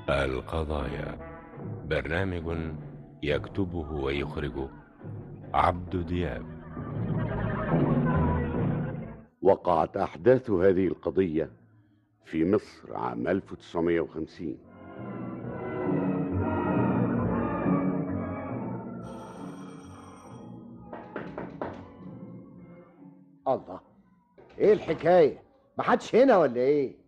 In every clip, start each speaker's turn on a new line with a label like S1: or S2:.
S1: القضايا برنامج يكتبه ويخرجه عبد دياب
S2: وقعت أحداث هذه القضية في مصر عام 1950
S3: الله ايه الحكايه محدش هنا ولا ايه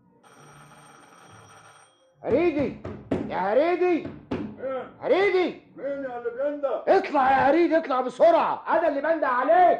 S3: هريدي يا هريدي هريدي
S4: مين يا اللي بينده؟
S3: اطلع يا هريدي اطلع بسرعه انا اللي بندع عليك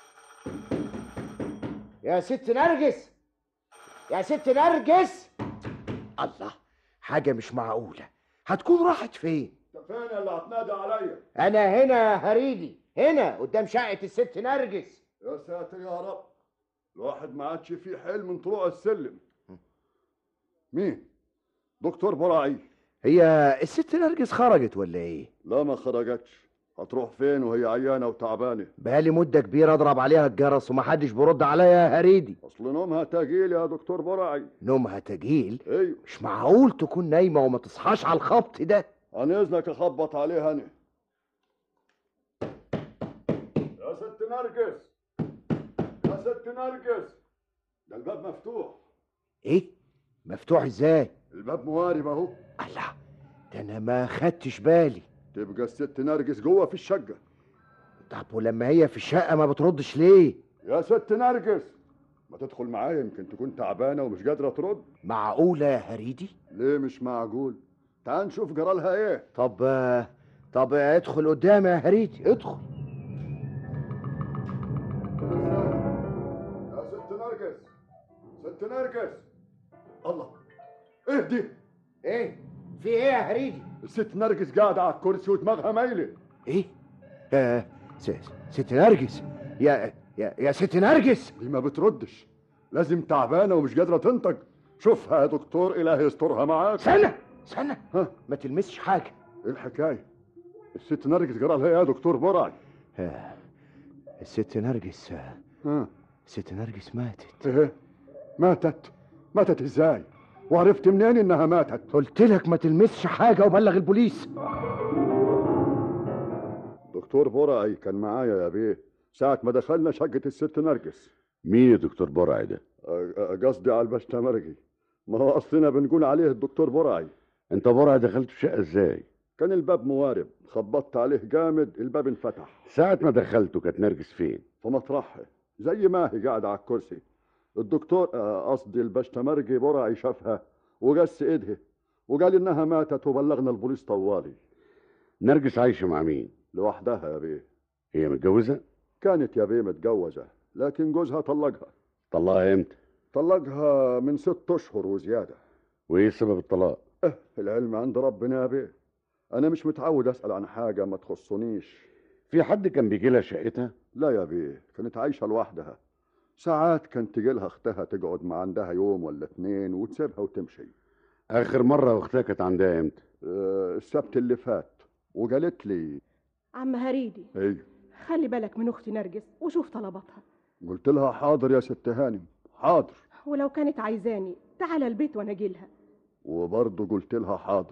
S3: يا ست نرجس يا ست نرجس الله حاجه مش معقوله هتكون راحت فين
S4: انت فين اللي هتنادي عليا؟
S3: انا هنا يا هريدي هنا قدام شقه الست نرجس
S4: يا ساتر يا رب الواحد ما عادش فيه حيل من طلوع السلم مين؟ دكتور براعي
S3: هي الست نرجس خرجت ولا ايه
S4: لا ما خرجتش هتروح فين وهي عيانة وتعبانة
S3: بقالي مدة كبيرة اضرب عليها الجرس ومحدش بيرد عليا يا هريدي
S4: اصل نومها تقيل يا دكتور براعي
S3: نومها تجيل
S4: ايوه
S3: مش معقول تكون نايمة وما تصحاش على الخبط ده
S4: انا اذنك اخبط عليها انا يا ست نرجس يا ست نرجس ده الباب مفتوح
S3: ايه مفتوح ازاي
S4: الباب موارب اهو
S3: الله ده انا ما خدتش بالي
S4: تبقى الست نرجس جوه في الشقه
S3: طب ولما هي في الشقة ما بتردش ليه
S4: يا ست نرجس ما تدخل معايا يمكن تكون تعبانه ومش قادره ترد
S3: معقولة يا هريدي
S4: ليه مش معقول تعال نشوف جرالها ايه
S3: طب آه، طب ادخل قدام يا هريدي ادخل
S4: يا ست نرجس ست نرجس الله ايه دي
S3: ايه في ايه يا هريدي
S4: الست نرجس قاعده على الكرسي ودماغها مايله
S3: ايه آه س- ست نرجس يا يا يا ست نرجس
S4: دي ما بتردش لازم تعبانه ومش قادره تنطق شوفها يا دكتور الهي يسترها معاك
S3: استنى استنى
S4: ها
S3: ما تلمسش حاجة
S4: ايه الحكايه الست نرجس جرالها ايه يا دكتور برعي
S3: آه، الست نرجس آه،
S4: ها
S3: الست نرجس ماتت
S4: ايه ماتت ماتت ازاي وعرفت منين انها ماتت
S3: قلت لك ما تلمسش حاجة وبلغ البوليس
S4: دكتور برعي كان معايا يا بيه ساعة ما دخلنا شقة الست نرجس
S2: مين يا دكتور برعي ده
S4: أ- أ- قصدي على البشتمرجي ما هو أصلنا بنقول عليه الدكتور برعي
S2: انت برعي دخلت الشقة ازاي
S4: كان الباب موارب خبطت عليه جامد الباب انفتح
S2: ساعة ما دخلته كانت نرجس فين
S4: في مطرحها زي ما هي قاعدة على الكرسي الدكتور آه، قصدي البشتمرجي برعي شافها وقس ايدها وقال انها ماتت وبلغنا البوليس طوالي
S2: نرجس عايشة مع مين
S4: لوحدها يا بيه
S2: هي متجوزة
S4: كانت يا بيه متجوزة لكن جوزها طلقها
S2: طلقها امتى
S4: طلقها من ست اشهر وزيادة
S2: وايه سبب الطلاق
S4: اه العلم عند ربنا يا بيه انا مش متعود اسال عن حاجه ما تخصنيش
S2: في حد كان بيجي لها شقتها
S4: لا يا بيه كانت عايشه لوحدها ساعات كانت تجي لها اختها تقعد مع عندها يوم ولا اتنين وتسيبها وتمشي
S2: اخر مرة اختها كانت عندها امتى
S4: اه السبت اللي فات وقالت لي
S5: عم هريدي
S4: ايه
S5: خلي بالك من اختي نرجس وشوف طلباتها
S4: قلت لها حاضر يا ست هانم حاضر
S5: ولو كانت عايزاني تعال البيت وانا اجيلها
S4: وبرضه قلت لها حاضر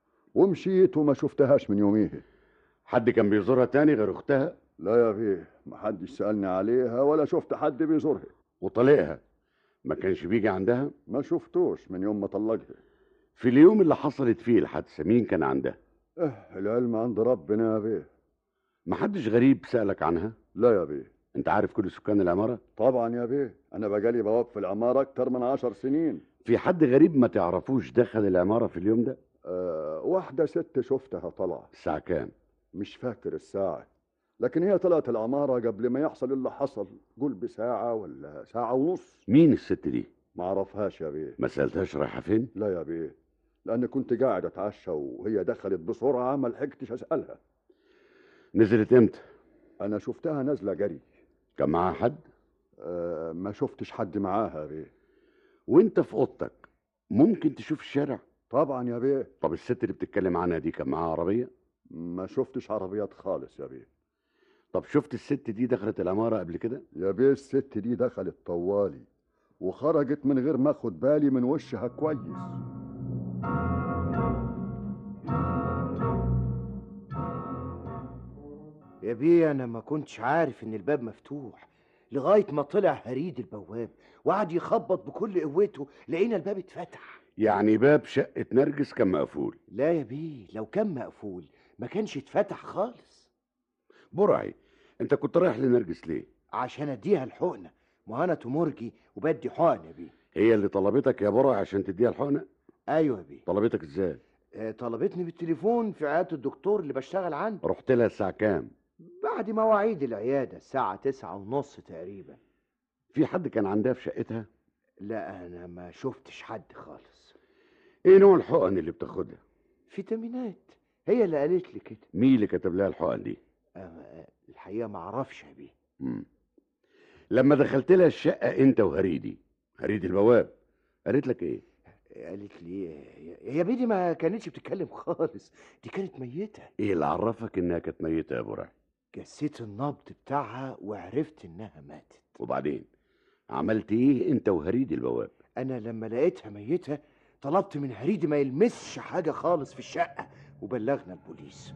S4: ومشيت وما شفتهاش من يوميها
S2: حد كان بيزورها تاني غير اختها
S4: لا يا بيه محدش سألني عليها ولا شفت حد بيزورها
S2: وطليقها ما كانش بيجي عندها
S4: ما شفتوش من يوم ما طلقها
S2: في اليوم اللي حصلت فيه الحادثة مين كان عندها
S4: اه العلم عند ربنا يا بيه
S2: محدش غريب سألك عنها
S4: لا يا بيه
S2: انت عارف كل سكان العمارة
S4: طبعا يا بيه انا بقالي بواب في العمارة اكتر من عشر سنين
S2: في حد غريب ما تعرفوش دخل العمارة في اليوم ده
S4: أه واحدة ست شفتها طلع
S2: الساعة كام
S4: مش فاكر الساعة لكن هي طلعت العمارة قبل ما يحصل اللي حصل قول بساعة ولا ساعة ونص
S2: مين الست دي
S4: ما عرفهاش يا بيه
S2: ما سألتهاش رايحة فين
S4: لا يا بيه لأن كنت قاعد أتعشى وهي دخلت بسرعة ما لحقتش أسألها
S2: نزلت امتى
S4: أنا شفتها نازلة جري
S2: كان معاها حد
S4: أه ما شفتش حد معاها يا بيه
S2: وانت في اوضتك ممكن تشوف الشارع
S4: طبعا يا بيه
S2: طب الست اللي بتتكلم عنها دي كان معاها عربية
S4: ما شفتش عربيات خالص يا بيه
S2: طب شفت الست دي دخلت العمارة قبل كده
S4: يا بيه الست دي دخلت طوالي وخرجت من غير ما اخد بالي من وشها كويس
S3: يا بيه انا ما كنتش عارف ان الباب مفتوح لغايه ما طلع هريد البواب وقعد يخبط بكل قوته لقينا الباب اتفتح
S2: يعني باب شقة نرجس كان مقفول
S3: لا يا بيه لو كان مقفول ما كانش اتفتح خالص
S2: برعي انت كنت رايح لنرجس ليه
S3: عشان اديها الحقنه ما انا تمرجي وبدي حقن يا بيه
S2: هي اللي طلبتك يا برعي عشان تديها الحقنة
S3: ايوه يا بيه
S2: طلبتك ازاي
S3: آه، طلبتني بالتليفون في عياده الدكتور اللي بشتغل عنده
S2: رحت لها الساعة كام
S3: بعد مواعيد العياده الساعه تسعة ونص تقريبا
S2: في حد كان عندها في شقتها
S3: لا انا ما شفتش حد خالص
S2: ايه نوع الحقن اللي بتاخدها
S3: فيتامينات هي اللي قالت لي كده
S2: مين اللي كتب لها الحقن دي
S3: آه، الحقيقه ما اعرفش يا بيه
S2: مم. لما دخلت لها الشقة انت وهريدي هريدي البواب قالت لك ايه
S3: قالت لي يا- يا بيه دي ما كانتش بتتكلم خالص دي كانت ميته
S2: ايه اللي عرفك انها كانت ميتة يا برعي
S3: جسيت النبض بتاعها وعرفت انها ماتت
S2: وبعدين عملت ايه انت وهريدي البواب
S3: انا لما لقيتها ميته طلبت من هريدي ما يلمسش حاجه خالص في الشقه وبلغنا البوليس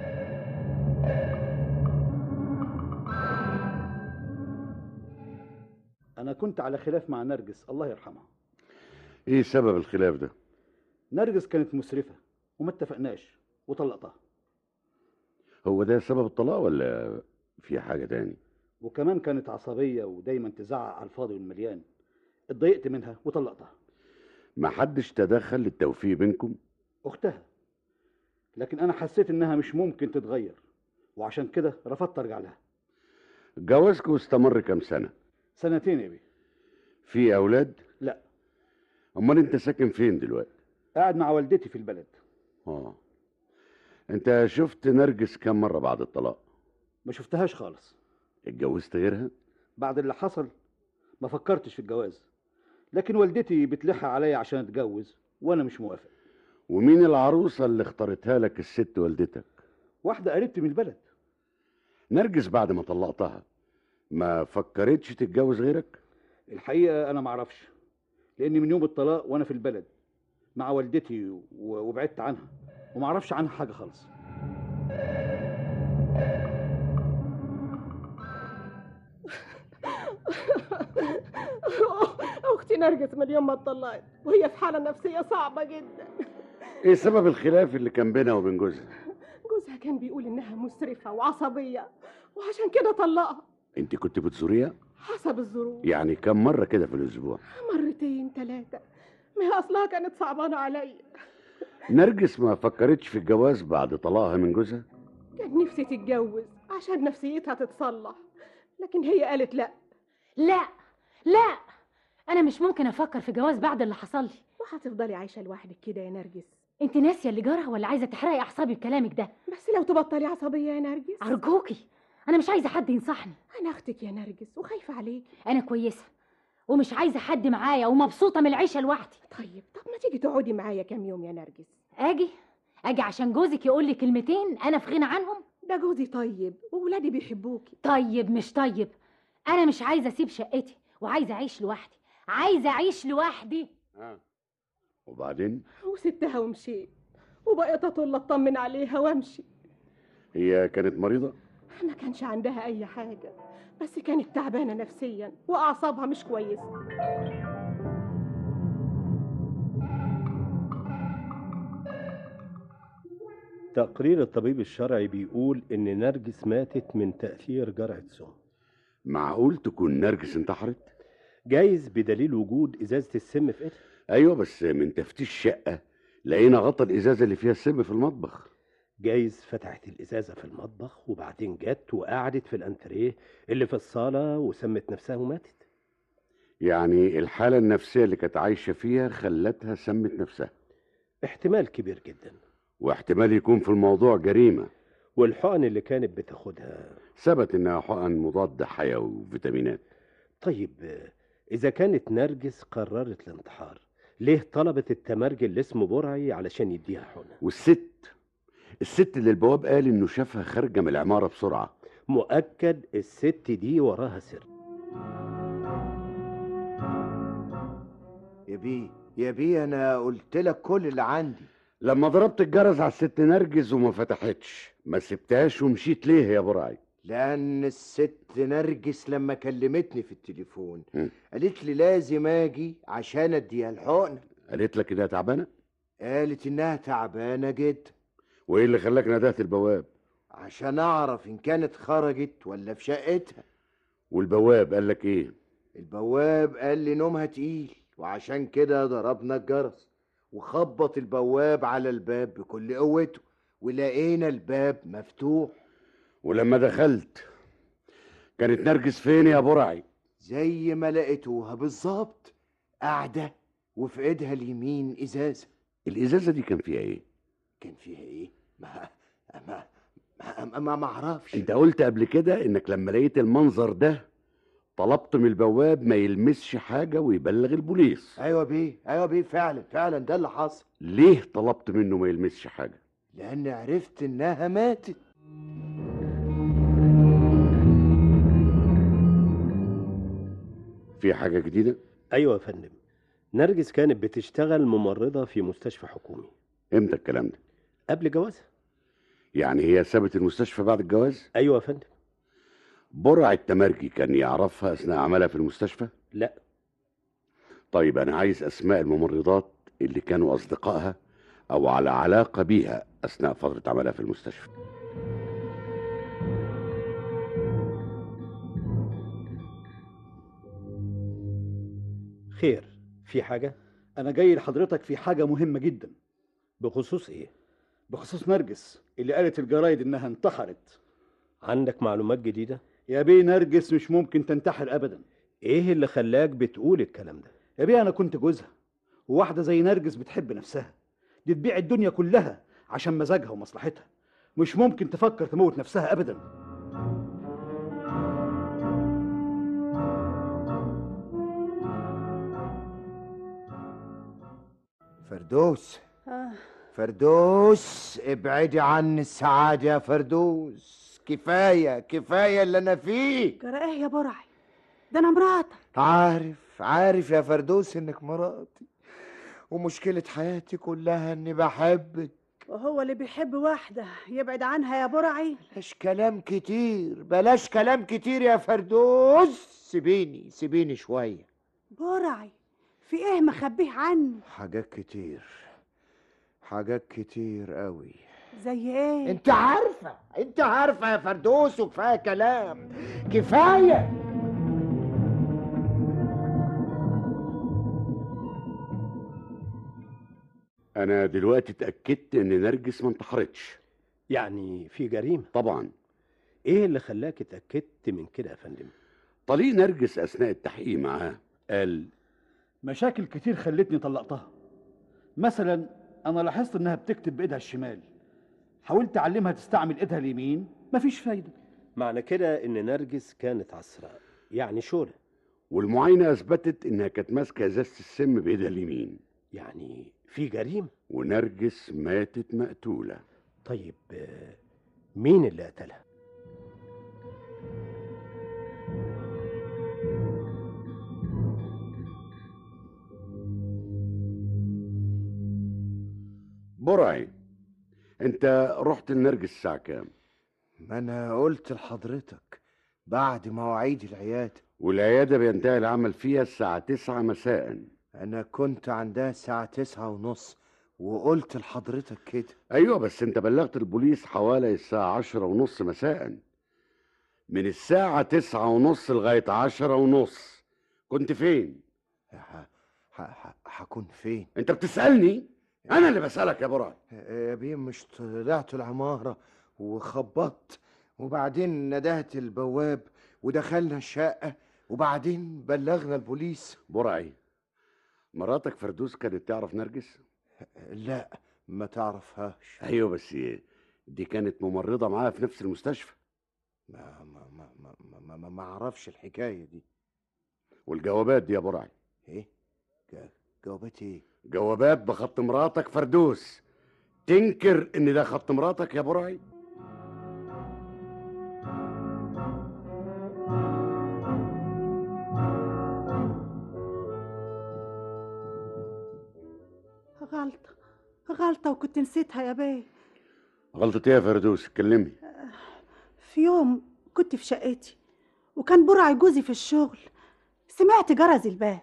S6: أنا كنت على خلاف مع نرجس الله يرحمها
S2: ايه سبب الخلاف ده
S6: نرجس كانت مسرفة وما اتفقناش وطلقتها
S2: هو ده سبب الطلاق ولا في حاجة تاني
S6: وكمان كانت عصبية ودايما تزعق على الفاضي والمليان اتضايقت منها وطلقتها
S2: ما حدش تدخل للتوفيق بينكم
S6: أختها لكن أنا حسيت إنها مش ممكن تتغير وعشان كده رفضت أرجع لها
S2: جوازكم استمر كام سنة
S6: سنتين يا بيه
S2: في اولاد
S6: لا
S2: امال انت ساكن فين دلوقتي
S6: قاعد مع والدتي في البلد
S2: اه انت شفت نرجس كام مرة بعد الطلاق
S6: ما شفتهاش خالص
S2: اتجوزت غيرها
S6: بعد اللي حصل ما فكرتش في الجواز لكن والدتي بتلح عليا عشان اتجوز وانا مش موافق
S2: ومين العروسة اللي اختارتها لك الست والدتك
S6: واحده قريبتي من البلد
S2: نرجس بعد ما طلقتها ما فكرتش تتجوز غيرك
S6: الحقيقه انا ما اعرفش لاني من يوم الطلاق وانا في البلد مع والدتي و- وبعدت عنها وما اعرفش عنها حاجه خالص
S5: اختي نرجس من يوم ما اتطلقت وهي في حاله نفسيه صعبه جدا
S2: ايه سبب الخلاف اللي كان بينها وبين جوزها
S5: جوزها كان بيقول انها مسرفه وعصبيه وعشان كده طلقها
S2: انت كنت بتزوريها
S5: حسب الظروف
S2: يعني كم مرة كده في الاسبوع
S5: مرتين ثلاثه ما هي اصلها كانت صعبانه عليا
S2: نرجس ما فكرتش في الجواز بعد طلاقها من جوزها
S5: كان نفسي تتجوز عشان نفسيتها تتصلح لكن هي قالت لا
S7: لا لا انا مش ممكن افكر في جواز بعد اللي حصل لي
S5: وهتفضلي عايشه لوحدك كده يا نرجس
S7: انت ناسيه اللي جرى ولا عايزه تحرقي اعصابي بكلامك ده
S5: بس لو تبطلي عصبيه يا نرجس
S7: ارجوكي انا مش عايزه حد ينصحني
S5: انا اختك يا نرجس وخايفه عليكي
S7: انا كويسه ومش عايزه حد معايا ومبسوطه من العيشه لوحدي
S5: طيب طب ما تيجي تقعدي معايا كام يوم يا نرجس
S7: اجي اجي عشان جوزك يقول لي كلمتين انا في غنى عنهم
S5: ده جوزي طيب وولادي بيحبوكي
S7: طيب مش طيب انا مش عايزه اسيب شقتي وعايزه اعيش لوحدي عايزه اعيش لوحدي
S2: وبعدين
S5: وسبتها ومشيت وبقيت اطل اطمن عليها وامشي
S2: هي كانت مريضة
S5: ما كانش عندها اي حاجه بس كانت تعبانه نفسيا واعصابها مش كويسه
S8: تقرير الطبيب الشرعي بيقول إن نرجس ماتت من تأثير جرعة سم
S2: معقول تكون نرجس انتحرت
S8: جايز بدليل وجود إزازة السم في إيدها
S2: ايوه بس من تفتيش شقة لقينا غطا الازازة اللي فيها السم في المطبخ
S8: جايز فتحت الإزازة في المطبخ وبعدين جت وقعدت في الأنتريه اللي في الصالة وسمت نفسها وماتت
S2: يعني الحالة النفسية اللي كانت عايشة فيها خلتها سمت نفسها
S8: احتمال كبير جدا
S2: واحتمال يكون في الموضوع جريمة
S8: والحقن اللي كانت بتاخدها
S2: ثبت انها حقن مضاد حيوي وفيتامينات
S8: طيب آه، إذا كانت نرجس قررت الانتحار ليه طلبت التمرجي اللي اسمه برعي علشان يديها حقنة
S2: والست الست اللي البواب قال انه شافها خارجة من العمارة بسرعة
S8: مؤكد الست دي وراها سر
S3: يا بيه يا بيه انا قلت لك كل اللي عندي
S2: لما ضربت الجرس على الست نرجس وما فتحتش ما سبتهاش ومشيت ليه يا برعي
S3: لأن الست نرجس لما كلمتني في التليفون
S2: مم.
S3: قالت لي لازم أجي عشان أديها الحقنة
S2: قالت لك انها تعبانه
S3: قالت إنها تعبانة جدا
S2: وايه اللي خلاك ندهت البواب
S3: عشان أعرف إن كانت خرجت ولا في شقتها
S2: والبواب قال لك ايه
S3: البواب قال لي نومها تقيل وعشان كده ضربنا الجرس وخبط البواب على الباب بكل قوته ولقينا الباب مفتوح
S2: ولما دخلت كانت نرجس فين يا برعي
S3: زي ما لقيتوها بالظبط قاعدة وفي ايدها اليمين ازازة
S2: الازازه دي كان فيها ايه
S3: كان فيها ايه؟ ما ما ما ما, ما اعرفش
S2: انت قلت قبل كده انك لما لقيت المنظر ده طلبت من البواب ما يلمسش حاجه ويبلغ البوليس
S3: ايوه بيه ايوه بيه فعلا فعلا ده اللي حصل
S2: ليه طلبت منه ما يلمسش حاجه
S3: لان عرفت انها ماتت
S2: في حاجه جديده
S8: ايوه يا فندم نرجس كانت بتشتغل ممرضه في مستشفى حكومي
S2: امتى الكلام ده
S8: قبل جوازها
S2: يعني هي سابت المستشفى بعد الجواز
S8: ايوه يا فندم
S2: برع التمرجي كان يعرفها اثناء عملها في المستشفى
S8: لا
S2: طيب انا عايز اسماء الممرضات اللي كانوا اصدقائها او على علاقه بيها اثناء فتره عملها في المستشفى
S8: خير في حاجه
S6: انا جاي لحضرتك في حاجه مهمه جدا
S8: بخصوص ايه
S6: بخصوص نرجس اللي قالت الجرايد انها انتحرت
S8: عندك معلومات جديده
S6: يا بيه نرجس مش ممكن تنتحر ابدا
S8: ايه اللي خلاك بتقول الكلام ده
S6: يا بيه انا كنت جوزها وواحده زي نرجس بتحب نفسها دي تبيع الدنيا كلها عشان مزاجها ومصلحتها مش ممكن تفكر تموت نفسها ابدا
S3: فردوس
S5: آه.
S3: فردوس ابعدي عني السعادة يا فردوس كفاية كفاية اللي أنا فيه
S5: جرى ايه يا برعي ده انا مراتك
S3: عارف عارف يا فردوس إنك مراتي ومشكلة حياتي كلها إني بحبك
S5: وهو اللي بيحب واحدة يبعد عنها يا برعي
S3: بلاش كلام كتير بلاش كلام كتير يا فردوس سيبيني سيبيني شوية
S5: برعي في ايه مخبيه عني
S3: حاجات كتير حاجات كتير قوي
S5: زي ايه
S3: انت عارفة انت عارفة يا فردوس وكفاية كلام كفاية
S2: انا دلوقتي اتاكدت ان نرجس ما انتحرتش
S8: يعني في جريمه
S2: طبعا
S8: ايه اللي خلاك اتاكدت من كده يا فندم
S2: طليق نرجس اثناء التحقيق معاه قال
S6: مشاكل كتير خلتني طلقتها مثلا انا لاحظت انها بتكتب بايدها الشمال حاولت اعلمها تستعمل ايدها اليمين مفيش فايده
S8: معنى كده ان نرجس كانت عسراء يعني شورى
S2: والمعاينه اثبتت انها كانت ماسكه ازازه السم بايدها اليمين
S8: يعني في جريمه
S2: ونرجس ماتت مقتوله
S8: طيب آه، مين اللي قتلها
S2: برعي انت رحت لنرجس الساعه كام
S3: ما انا قلت لحضرتك بعد مواعيد العيادة
S2: والعياده بينتهي العمل فيها الساعه 9 مساء
S3: انا كنت عندها الساعة تسعة ونص وقلت لحضرتك كده
S2: ايوه بس انت بلغت البوليس حوالي الساعه عشرة ونص مساء من الساعه تسعة ونص لغايه عشرة ونص كنت فين
S3: ه- ه- ه- هكون فين
S2: انت بتسالني انا اللي بسالك يا برعي
S3: يا بيه مش طلعت العمارة وخبطت وبعدين ندهت البواب ودخلنا الشقة وبعدين بلغنا البوليس
S2: برعي مراتك فردوس كانت تعرف نرجس
S3: لا ما تعرفهاش
S2: ايوه بس دي كانت ممرضه معاها في نفس المستشفى
S3: ما ما ما ما ما, ما, ما, ما اعرفش الحكاية دي
S2: والجوابات دي يا برعي
S3: ايه ج- جاوبت ايه
S2: جوابات بخط مراتك فردوس تنكر ان ده خط مراتك يا برعي
S5: غلطة غلطة وكنت نسيتها يا بيه
S2: غلطة ايه يا فردوس اتكلمي
S5: في يوم
S9: كنت في شقتي وكان برع جوزي في الشغل سمعت جرس الباب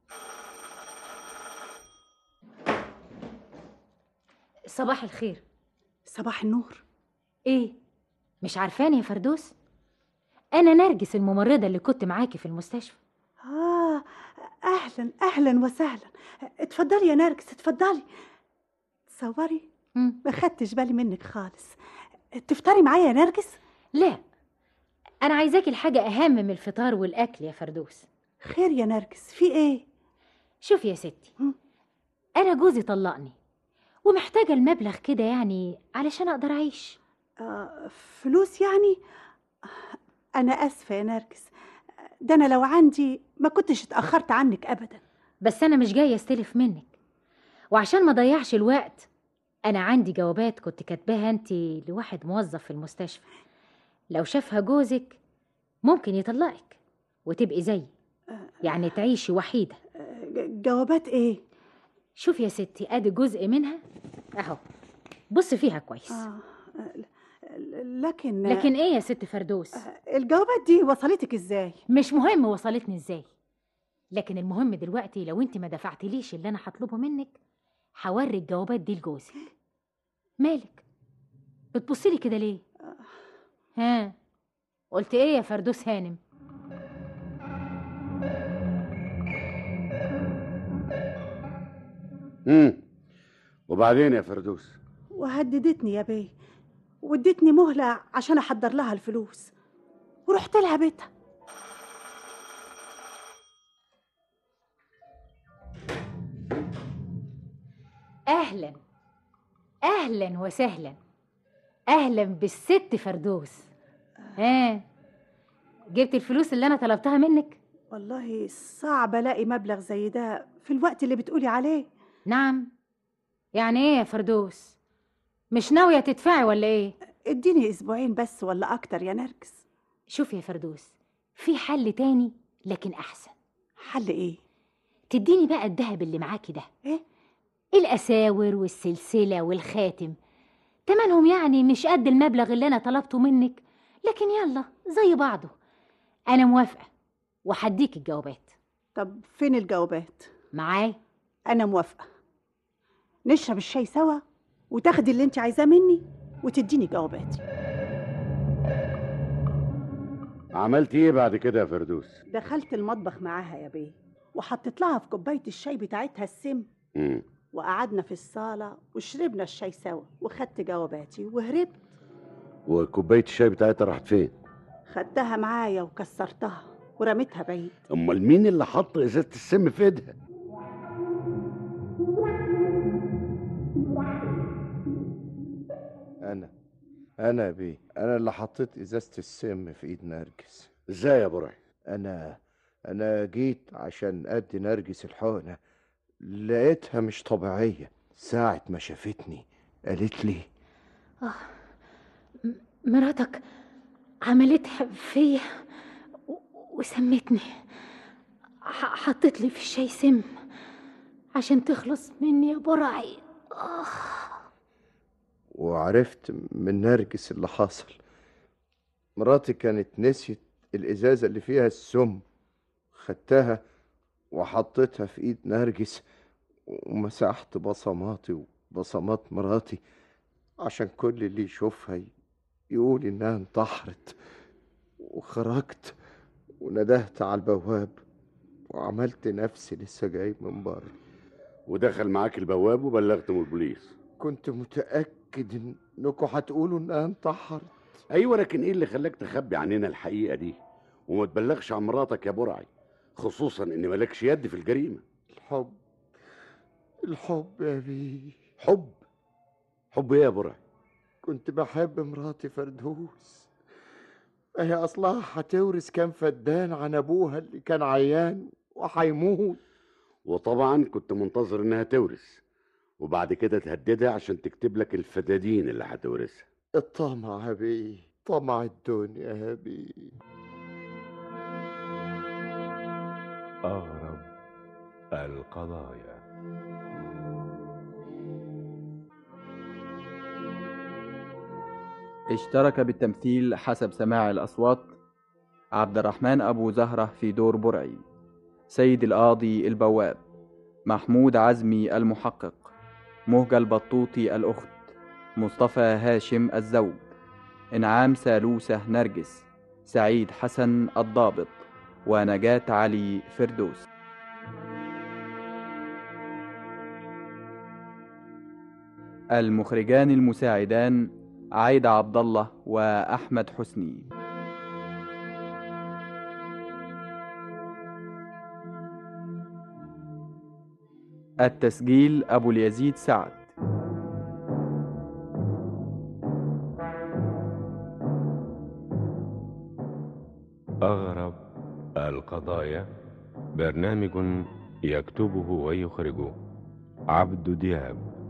S7: صباح الخير
S9: صباح النور
S7: ايه مش عارفاني يا فردوس انا نرجس الممرضه اللي كنت معاكي في المستشفى
S9: آه أهلا أهلا وسهلا اتفضلي يا نرجس اتفضلي تصوري
S7: مم.
S9: ما خدتش بالي منك خالص تفطري معايا يا نرجس
S7: لا انا عايزاكي الحاجه اهم من الفطار والاكل يا فردوس
S9: خير يا نرجس في ايه
S7: شوفي يا ستي
S9: مم.
S7: انا جوزي طلقني ومحتاجه المبلغ كده يعني علشان اقدر اعيش
S9: آه فلوس يعني أنا آسفة يا نرجس ده أنا لو عندي ما كنتش اتأخرت عنك أبدا
S7: بس انا مش جايه استلف منك وعشان ما اضيعش الوقت انا عندي جوابات كنت كاتباها انت لواحد موظف في المستشفى لو شافها جوزك ممكن يطلقك وتبقي زيي يعني تعيشي وحيده
S9: آه، ج- جوابات إيه
S7: شوفي يا ستي ادي جزء منها اهو بص فيها كويس
S9: آه ل- ل- لكن
S7: لكن ايه يا ست فردوس
S9: آه، الجوابات دي وصلتك إزاي
S7: مش مهم وصلتني ازاي لكن المهم دلوقتي لو انت ما دفعتليش اللي انا هطلبه منك هوري الجوابات دي لجوزك مالك بتبصيلي كده ليه ها قلت ايه يا فردوس هانم
S2: امم وبعدين يا فردوس
S9: وهددتني يا بيه وادتني مهلة عشان أحضر لها الفلوس ورحت لها بيتها
S7: اهلا اهلا وسهلا اهلا بالست فردوس ها جبت الفلوس اللي انا طلبتها منك
S9: والله صعب ألاقي مبلغ زي ده في الوقت اللي بتقولي عليه
S7: نعم يعني ايه يا فردوس مش ناويه تدفعي ولا ايه
S9: اديني أسبوعين بس ولا أكتر يا نرجس
S7: شوفي يا فردوس في حل تاني لكن احسن
S9: حل إيه
S7: تديني بقى الذهب اللي معاكي ده
S9: إيه؟
S7: الاساور والسلسله والخاتم تمنهم يعني مش قد المبلغ اللي انا طلبته منك لكن يلا زي بعضه انا موافقه وهديك الجوابات
S9: طب فين الجوابات
S7: معاي
S9: أنا موافقة نشرب الشاي سوا وتاخدي اللي انت عايزاه مني وتديني جواباتي
S2: عملت ايه بعد كده يا فردوس
S9: دخلت المطبخ معاها يا بيه وحطيت لها في كوباية الشاي بتاعتها السم
S2: امم
S9: وقعدنا في الصالة وشربنا الشاي سوا وخدت جواباتي وهربت
S2: وكوبايه الشاي بتاعتها راحت فين
S9: خدتها معايا وكسرتها ورميتها بعيد
S2: امال مين اللي حط ازازه السم في ايدها
S3: انا انا يا بيه انا اللي حطيت ازازه السم في ايد نرجس
S2: ازاي يا برعي
S3: انا انا جيت عشان ادي نرجس الحقنه لقيتها مش طبيعيه ساعه ما شافتني قالت لي
S7: مراتك عملتها فيا و- وسمتني ح- حطت لي في الشاي سم عشان تخلص مني يا برعي آه.
S3: وعرفت من نرجس اللي حصل مراتي كانت نسيت الازازه اللي فيها السم خدتها وحطيتها في ايد نرجس ومسحت بصماتي وبصمات مراتي عشان كل اللي يشوفها ي- يقول انها انتحرت وخرجت وندهت على البواب وعملت نفسي لسه جاي من بره
S2: ودخل معاك البواب وبلغتم البوليس
S3: كنت متأكد انكم هتقولوا انها انتحرت
S2: ايوه لكن ايه اللي خلاك تخبي عننا الحقيقه دي وما تبلغش عن مراتك يا برعي خصوصا ان مالكش يد في الجريمه
S3: الحب الحب يا بيه
S2: حب حب ايه يا برعي
S3: كنت بحب مراتي فردوس هي اصلها هتورث كام فدان عن ابوها اللي كان عيان وهيموت
S2: وطبعا كنت منتظر انها تورث وبعد كده تهددها عشان تكتب لك الفدادين اللي هتورثها
S3: الطمع يا بيه طمع الدنيا يا بيه
S1: أغرب القضايا
S10: اشترك بالتمثيل حسب سماع الأصوات عبد الرحمن أبو زهرة في دور برعي سيد القاضي البواب محمود عزمي المحقق مهجة البطوطي الأخت مصطفى هاشم الزوج إنعام سالوسة نرجس سعيد حسن الضابط ونجاة علي فردوس المخرجان المساعدان عايدة عبد الله وأحمد حسني التسجيل أبو اليزيد سعد
S1: أغرب القضايا برنامج يكتبه ويخرجه عبد دياب